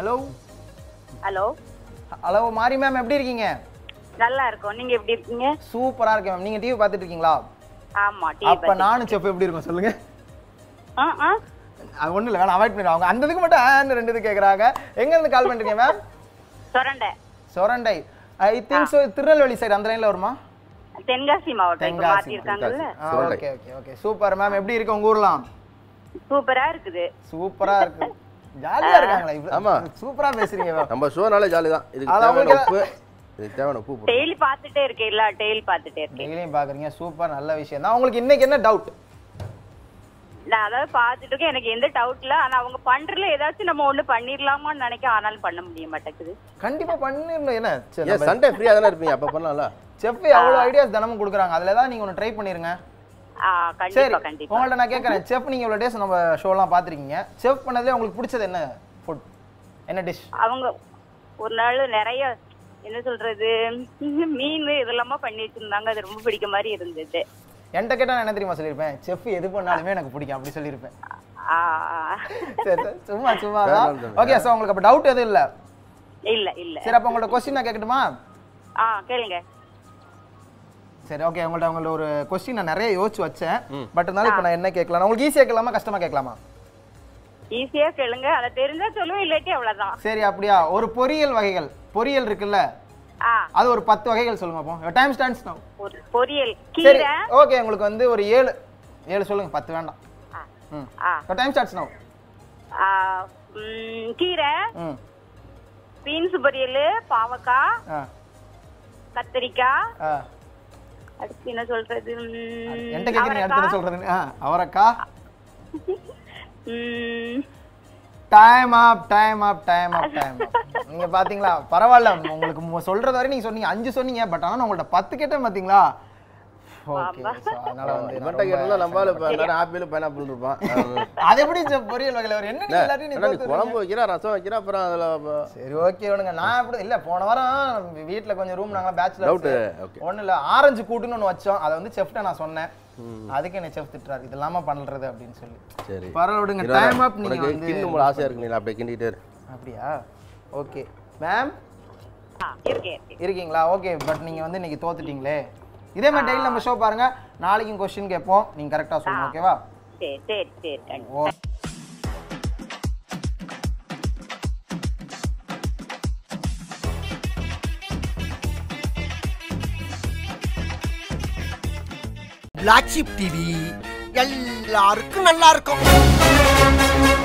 Hello hello hello Mari ma'am எப்படி இருக்கீங்க நல்லா இருக்கோம் நீங்க எப்படி இருக்கீங்க சூப்பரா இருக்கேன் மேம் நீங்க டிவி பார்த்துட்டு இருக்கீங்களா ஆமா டிவி அப்ப நானும் செஃப் எப்படி இருக்கும் சொல்லுங்க ஆ ஆ அது ஒண்ணும் இல்லை வேணாம் அவாய்ட் பண்ணிடுவோம் அவங்க அந்த இதுக்கு மட்டும் ஆன்னு ரெண்டு இது கேக்குறாங்க எங்க இருந்து கால் பண்றீங்க ma'am Sorandai Sorandai I think so Tirunelveli side அந்த லைன்ல வருமா தென்காசி மாவட்டம் இப்ப தென்காசி, மாத்தி இருக்காங்கல்ல okay okay okay super ma'am எப்படி இருக்கு உங்க ஊர்லாம் சூப்பரா இருக்குது சூப்பரா இருக்கு ஜாலியா இருக்காங்களா இவ்வளவு ஆமா. சூப்பரா பேசுறீங்க மேம் நம்ம ஷோனாலே ஜாலி தான் இதுக்கு அது தேவையான அவங்களுக்கு- உப்பு இதுக்கு தேவையான உப்பு போடு. டெய்லி பார்த்துட்டே இருக்கேன் இல்ல டெய்லி பார்த்துட்டே இருக்கேன் டெய்லியும் பாக்குறீங்க சூப்பர் நல்ல விஷயம் தான் உங்களுக்கு இன்னைக்கு என்ன டவுட் நான் அதாவது பார்த்துட்டு இருக்கேன் எனக்கு எந்த டவுட் இல்ல ஆனா அவங்க பண்றதுல ஏதாச்சும் நம்ம ஒண்ணு பண்ணிடலாமான்னு நினைக்க ஆனாலும் பண்ண முடிய மாட்டேங்குது கண்டிப்பா பண்ணிடணும் என்ன ஏன் சண்டே ஃப்ரீயா தானே இருப்பீங்க அப்ப பண்ணலாம்ல செஃப் அவ்வளவு ஐடியாஸ் தினமும் கொடுக்குறாங்க அதுல ஏதாவது நீங்க ஒன்று ட்ரை பண்ணிருங்க ஆ சரி கண்டிப்பா கண்டிப்பா உங்கள்ட்ட நான் கேட்கறேன் செஃப் நீங்க இவ்வளவு டேஸ் நம்ம ஷோலாம் பார்த்திருக்கீங்க செஃப் பண்ணதுல உங்களுக்கு பிடிச்சது என்ன ஃபுட் என்ன டிஷ் அவங்க ஒரு நாள் நிறைய என்ன சொல்றது மீன் இதெல்லாமா பண்ணி வச்சிருந்தாங்க அது ரொம்ப பிடிக்க மாதிரி இருந்தது என்கிட்ட கேட்டா நான் என்ன தெரியுமா சொல்லியிருப்பேன் செஃப் எது பண்ணாலுமே எனக்கு பிடிக்கும் அப்படி சொல்லியிருப்பேன் ஆ, சரி சரி, சும்மா சும்மா வேணாம் தான் தம்பி. ஓகே சார் உங்களுக்கு அப்போ டவுட் எதுவும் இல்லை இல்ல இல்ல சரி அப்போ உங்கள்ட்ட கொஸ்டின் நான் கேட்கட்டுமா ஆ கேளுங்க சரி ஓகே உங்கள்ட்ட உங்கள்ட்ட ஒரு கொஸ்டின் நான் நிறைய யோசிச்சு வச்சேன் பட் இருந்தாலும் இப்போ நான் என்ன கேட்கலாம் உங்களுக்கு ஈஸியாக கேட்கலாமா கஷ்டமா கேட்கலாமா ஈஸியா கேளுங்க அதை தெரிஞ்சா சொல்லுவேன் இல்லாட்டி அவ்வளவுதான் சரி அப்படியா ஒரு பொரியல் வகைகள் பொரியல் இருக்குல்ல ஆ அது ஒரு பத்து வகைகள் சொல்லுங்க அப்போ டைம் ஸ்டாண்ட்ஸ் நோ ஒரு பொரியல் சரி கீரை ஓகே உங்களுக்கு வந்து ஒரு ஏழு ஏழு சொல்லுங்க பத்து வேண்டாம் ஆ, ம் ஆ, டைம் ஸ்டார்ட்ஸ் நோ ஆ, ம், கீரை ம் பீன்ஸ் பொரியல் பாவக்காய் ஆ கத்திரிக்காய் ஆ அடுத்து என்ன சொல்றது ம், என்கிட்ட கேட்குறீங்க அடுத்து என்ன சொல்றதுன்னு ஆ அவரக்கா ம், time up time up time up time up நீங்க பாத்தீங்களா பரவாயில்ல உங்களுக்கு மு- சொல்றது வரை நீங்க சொன்னீங்க அஞ்சு சொன்னீங்க பட் ஆனா நான் உங்கள்ட்ட பத்து கேட்டேன் பாத்தீங்களா ஓகே அதனால வந்து நான் இவன்ட்ட கேட்டா ரொம்ப- நம்மளால இப்ப எல்லாரும் ஆப்பிள் பைனாப்பிள் இருப்பான் அது- அது எப்படி chef பொரியல் வகையில வரும் என்ன நீங்க எல்லாத்தையும் நீ ஏன்னா நீ தோத்து குழம்பு வைக்கிறா ரசம் வைக்கிறா அப்புறம் அதுல அப்ப- சரி ஓகே விடுங்க நான் அப்படி இல்ல போன வாரம் வீட்ல கொஞ்சம் ரூம் நாங்க Doubt, பேச்சுலர் okay. ஒண்ணு இல்ல ஆரஞ்சு கூட்டுன்னு ஒண்ணு வச்சோம் அதை வந்து செஃப்ட்ட நான் சொன்னேன் அதுக்கு என்ன செஃப் திட்டுறாரு இது இல்லாம பண்றது அப்படின்னு சொல்லி சரி பரவாயில்ல விடுங்க இருடா, டைம் அப் நீங்க உனக்கு வந்து கிண்டு போல ஆசையா இருக்கு நீ அப்படியே கிண்டிட்டே இரு. அப்படியா ஓகே மேம் ஆ, இருக்கேன் இருக்கேன் இருக்கீங்களா ஓகே பட் நீங்க வந்து இன்னைக்கு தோத்துட்டீங்களே இதே மாதிரி டெய்லி நம்ம ஷோ பாருங்க நாளைக்கும் கொஸ்டின் கேட்போம் நீங்க கரெக்டா சொல்லுங்க ஓகேவா சரி சரி சரி கண்டிப்பா. ஓ பிளாக் ஷிப் டிவி எல்லாருக்கும் நல்லா இருக்கும்